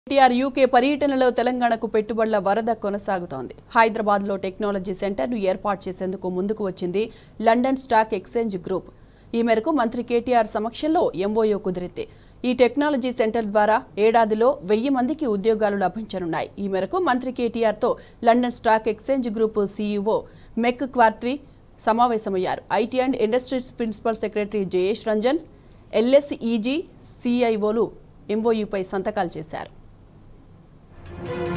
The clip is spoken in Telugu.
కేటీఆర్ యూకే పర్యటనలో తెలంగాణకు పెట్టుబడుల వరద కొనసాగుతోంది హైదరాబాద్ లో టెక్నాలజీ సెంటర్ను ఏర్పాటు చేసేందుకు ముందుకు వచ్చింది లండన్ స్టాక్ ఎక్స్చేంజ్ గ్రూప్ ఈ మేరకు మంత్రి కేటీఆర్ సమక్షంలో ఎంఓయూ కుదిరింది ఈ టెక్నాలజీ సెంటర్ ద్వారా ఏడాదిలో వెయ్యి మందికి ఉద్యోగాలు లభించనున్నాయి ఈ మేరకు మంత్రి కేటీఆర్తో London stock exchange group CEO మెక్ క్వార్త్వి సమావేశమయ్యారు IT and industries principal secretary Jayesh Ranjan LSEG సిఐఓలు ఎంఓయూపై సంతకాలు చేశారు